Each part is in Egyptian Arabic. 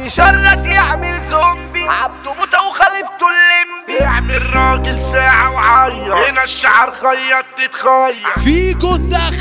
يشرد يعمل زومبي عبده موتى وخليفته الليمبي يعمل راجل ساعة وعيط هنا الشعر خيط تتخيط فيجو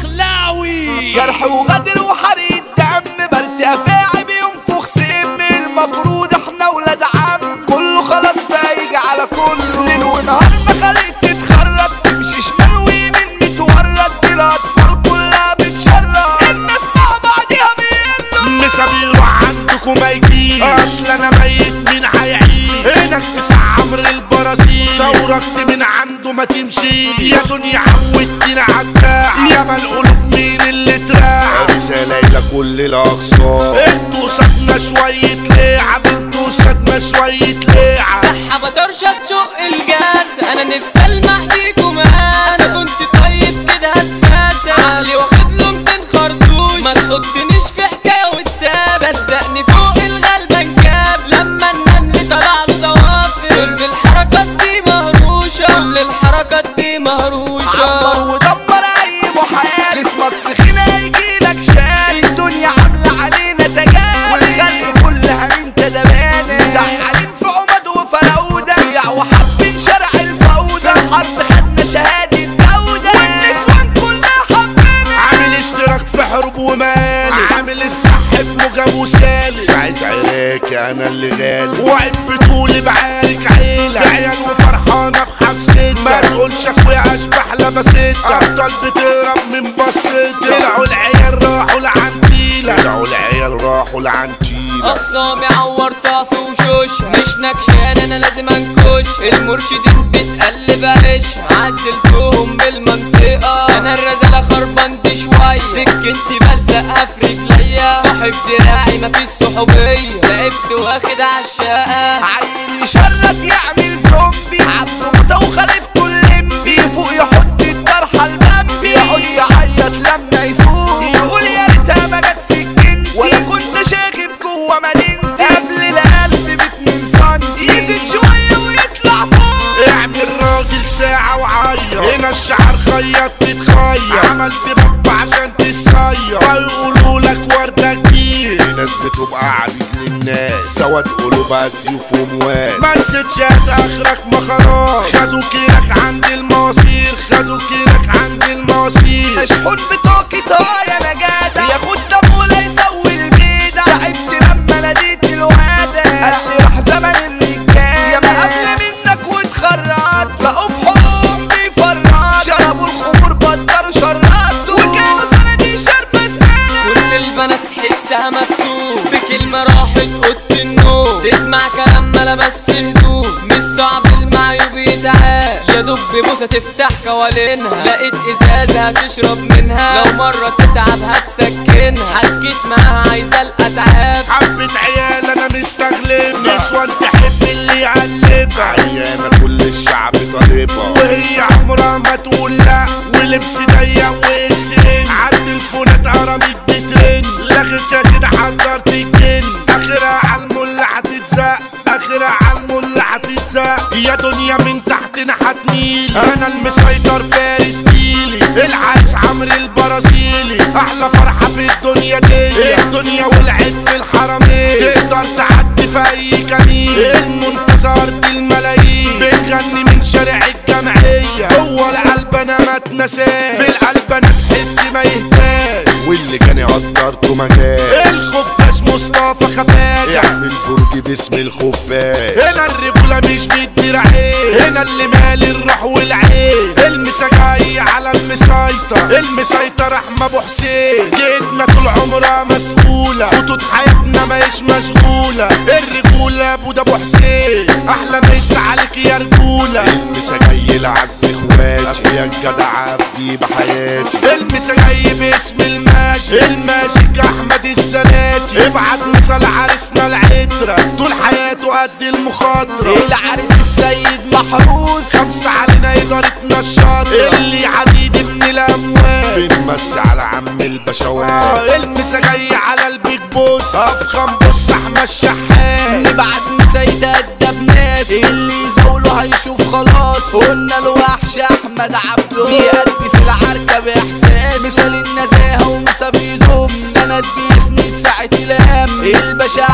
الدخلاوي جرح وغدر وحريق دم برد افاعي بينفخ سم المفروض احنا ولاد عم كله خلاص بقى يجي على كله ليل ونهار مخالق تتخرب تمشي شمال ويمين متورد دي الاطفال كلها بتشرب الناس مع بعضيها بيقلوا لسه بيروح عندكم ما يجيش اصل انا ميت مين هيعيش هناك تسع عمر البرازيل ثوركت من عنده ما تمشي يا دنيا عودتنا عالداع يا ما القلوب مين اللي تراع رسالة إلى كل الأقصار انتوا صدنا شوية لعب انتوا صدنا شوية لعب صح بقدرش تشق الجاس انا نفسي المح فيكم انا كنت طيب كده هتفاسد عقلي واخد له 200 خرطوش ما تحطنيش في حكايه وتساب صدقني فوق الغلبان كاب لما النمل طلع له ضوافر كل الحركات دي مهروشه كل الحركات دي مهروشه عمر ودمر اي محال جسمك سخين هيجيلك شال الدنيا عامله علينا تجال والخلق كلها من تدبانه زعلين في عمد وفراوده صياع وحابين شرع الفوزه الحرب خدنا شهاده جوده والنسوان كلها حبانا عامل اشتراك في حروب ومالي عامل الصح في موجب وسالي ساعة عراك انا اللي غالي وعد بطولي بعارك عيلة في عيال وفرحانة بحبستها ما تقولش اخويا اشبح لبستها ابطال بتهرب من بصتها طلعوا العيال راحوا لعنتيلة طلعوا العيال راحوا لعنتيلة اخصامي عورتها في وشوش مش نكشان انا لازم انكش المرشدين بتقلب عيشها عزلتهم بالمنطقة انا الرزالة خربان دي شوية سكنتي بلزقها في رجليا صاحب دراعي مفيش صحوبية لعبت واخد عالشقة عيل يشرد يعمل زومبي عبده موتى وخليفته الليمبي فوق يحط الطرحه البامبي يقعد يعيط لما يفوق يقول يا ريتها ما جت سكنتي ولا كنت شاغب جوه مدينتي قبل القلب باتنين سنتي يزيد شويه ويطلع فوق اعمل راجل ساعة وعيط هنا الشعر خيط تتخيط عملت باب عشان تصير هيقولوا لك وردة كبير في ناس بتبقى عبيد للناس سواد قلوبها سيوف وموال ما نسيتش هات اخرك مخرات خدوا كيلك عند المواسير خدوا كيلك عند المواسير اشحن بطاقة اه يا نجادة ياخد دم ولا يسوي البيدة تعبت لما ناديت الوادة قلبي راح زمن الرجالة يا ما قبل منك واتخرجت بقوا في حقوق بيفرط شربوا الخمور بطلوا شرات وكانوا سندي شرب زبالة كل البنات تحسها مكتوب بكلمة راحت اوضة النوم تسمع كلام ما لبس هدوم مش صعب المعيوب يتعاب يا دب بوسة تفتح قوالينها لقيت ازازة هتشرب منها لو مرة تتعب هتسكنها حكيت معاها عايزة الاتعاب حبة عيال انا مستغلبها نسوان تحب اللي يقلبها عيانة كل الشعب طالبها وهي عمرها ما تقول لا ولبس ضيق واكس ان عالتليفونات قرمت بترن لغيت كده حضرت الجن اخرها عالمولة هتتزق اخرها عالمولة هتتزق يا دنيا من تحتنا هتميل انا المسيطر فارس جيلي العريس عمرو البرازيلي احلى فرحة في الدنيا دي الدنيا ولعت في الحرمين تقدر تعدي في اي جميل المنتظر دي الملايين بنغني من شارع الجمعية جوه القلب انا ما اتنساه في القلب ناس حس ما يهداش واللي كان يقدرته ما جاش الخفاش مصطفى خفاجة يعمل برج باسم الخفاش هنا الرجولة مش بالدراعين هنا اللي مالي الروح والعين المسجاي على المسيطر المسيطر احمد ابو حسين جيتنا طول عمرها مسؤولة خطوط حياتنا ماهيش مشغولة الرجولة ابو ده ابو حسين احلى مسا عليك يا رجولة المسا جاي لعز اخواتي يا الجدع عبدي بحياتي المسا جاي باسم الماجيك الماجيك احمد السناتي ابعت مثال عريسنا العترة طول حياته قد المخاطرة العريس السيد محروس خمسة علينا إدارتنا الشاطرة اللي عديد من الأموال بنمسي على عم البشوات المسا جاي على البيج بوس أفخم بص أحمد شحات نبعت مسيد أدب ناس اللي يزاوله هيشوف خلاص قلنا الوحش أحمد عبده بيأدي في العركة بإحساس مثال النزاهة ومسا بيدوم سند بيسند ساعة الهم الباشا أحمد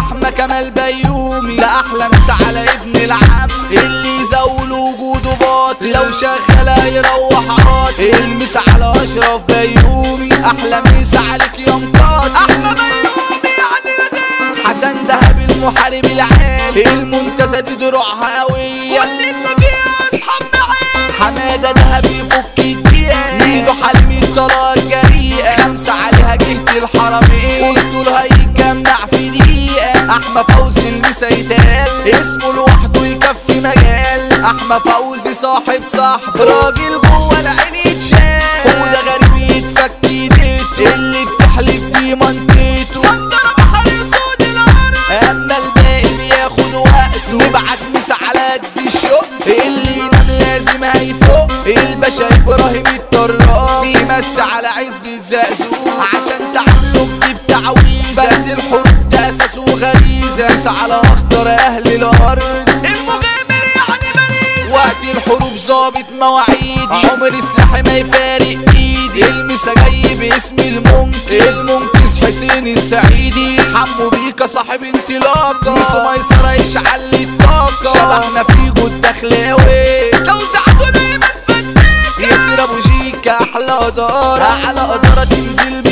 جمال بيومي ده احلى مسا على ابن العم اللي يزول وجوده باطل لو شغال هيروح عاطل المسا على اشرف بيومي احلى مسا عليك يا مقاتل احلى بيومي يعني الغالي حسن دهب المحارب العالي المنتزه دي دروعها قويه كل اللي فيها اصحاب معانا حماده دهب يفك الدقيقه ميدو حلمي الطلاق جريئه خمسه عليها جهه الحرمين اسطول هيتجمع في دقيقه احمى فوزي المسا يتقال اسمه لوحده يكفي مجال احمى فوزي صاحب صاحب راجل جوه العين يتشال هو ده غريب يتفك ايديته اللي بتحلف بيه منطقته منطقه بحر صوت العرب اما الباقي بياخد وقته نبعت مسا على قد الشوق اللي ينام لازم هيفوق الباشا ابراهيم الطراق بيمس على عزبة زقزوق عشان تعملوا كتب تعويذة بلد الحروب ده اساسه غريزة مسا على اخطر اهل الارض المغامر يعني باريس وقت الحروب ظابط مواعيدي عمر سلاحي ما يفارق ايدي المسا جاي باسم المنقذ المنقذ حسين السعيدي حمو بيكا صاحب انطلاقه ميسو ميسرة يشعل الطاقة شبحنا فيجو الدخلاوي توزعته دايما فتاكة ياسر ابو جيكا احلى قدارة على قدارة تنزل